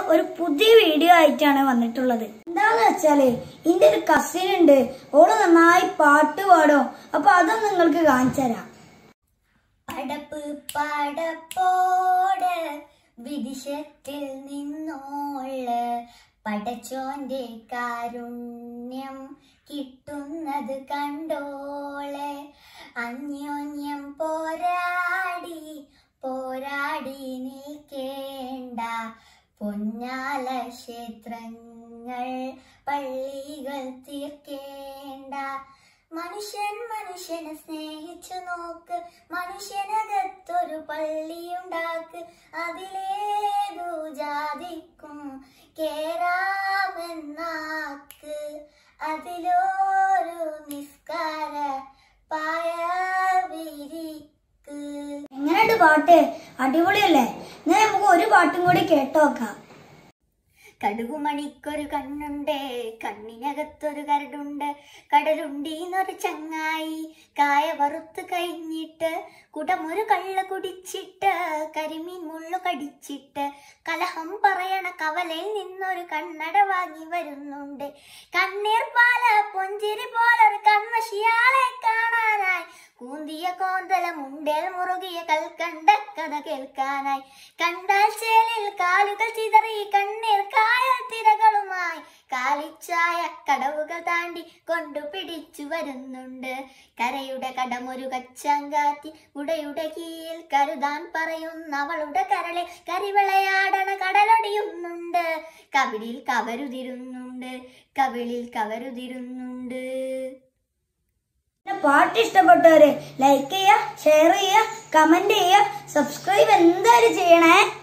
ഒരു പുതിയ വീഡിയോ ആയിട്ടാണ് വന്നിട്ടുള്ളത് എന്താന്ന് വെച്ചാല് ഇന്റെ ഒരു കസിൻ ഉണ്ട് ഓള് നന്നായി പാട്ട് പാടും അപ്പൊ അതും നിങ്ങൾക്ക് കാണിച്ചു തരാം പടപ്പ് പടപ്പോട് വിദിശത്തിൽ നിന്നോള് പടച്ചോന്റെ കാരുണ്യം കിട്ടുന്നത് കണ്ടോളെ അന്യോന്യം പോരാടി പോരാടി നിൽക്കേണ്ട പൊന്നാല ക്ഷേത്രങ്ങൾ പള്ളികൾ തീർക്കേണ്ട മനുഷ്യൻ മനുഷ്യനെ സ്നേഹിച്ചു നോക്ക് മനുഷ്യനകത്തൊരു പള്ളിയുണ്ടാക്ക് അതിലേതു ജാതിക്കും കേറാമെന്നാക്ക് അതിലൊരു നിസ്കാര പായ വിരിക്ക് എങ്ങനെയുണ്ട് പാട്ട് അടിപൊളിയല്ലേ എന്നാൽ നമുക്ക് ഒരു പാട്ടും കൂടി കേട്ടോക്കാം കടുകുമണിക്കൊരു കണ്ണുണ്ട് കണ്ണിനകത്തൊരു കരടുണ്ട് കടലുണ്ടീന്നൊരു ചങ്ങായി കായ വറുത്ത് കഴിഞ്ഞിട്ട് കുടമൊരു കള്ള കുടിച്ചിട്ട് കരിമീൻ മുള്ളു കടിച്ചിട്ട് കലഹം പറയണ കവലയിൽ നിന്നൊരു കണ്ണട വാങ്ങി വരുന്നുണ്ട് കണ്ണീർ പാല പൊഞ്ചിരി പോലൊരു കൺമഷിയാളെ കാണാനായി കൂന്തിയ കോന്തല മുണ്ടേൽ മുറുകിയ കൽക്കണ്ട കഥ കേൾക്കാനായി കണ്ടാൽ ചേലിൽ കാലുകൾ ചിതറി കണ്ണീർ കായൽ തിരകളുമായി കാലിച്ചായ കടവുകൾ താണ്ടി കൊണ്ടു പിടിച്ചു വരുന്നുണ്ട് കരയുടെ കടമൊരു കച്ചാങ്കാറ്റി ഉടയുടെ കീഴിൽ കരുതാൻ പറയുന്ന അവളുടെ കരളിൽ കരിവിളയാടണ കടലൊടിയുന്നുണ്ട് കവിളിൽ കവരുതിരുന്നുണ്ട് കവിളിൽ കവരുതിരുന്നുണ്ട് പിന്നെ പാട്ട് ഇഷ്ടപ്പെട്ടവര് ലൈക്ക് ചെയ്യുക ഷെയർ ചെയ്യുക കമന്റ് ചെയ്യുക സബ്സ്ക്രൈബ് എന്തായാലും ചെയ്യണേ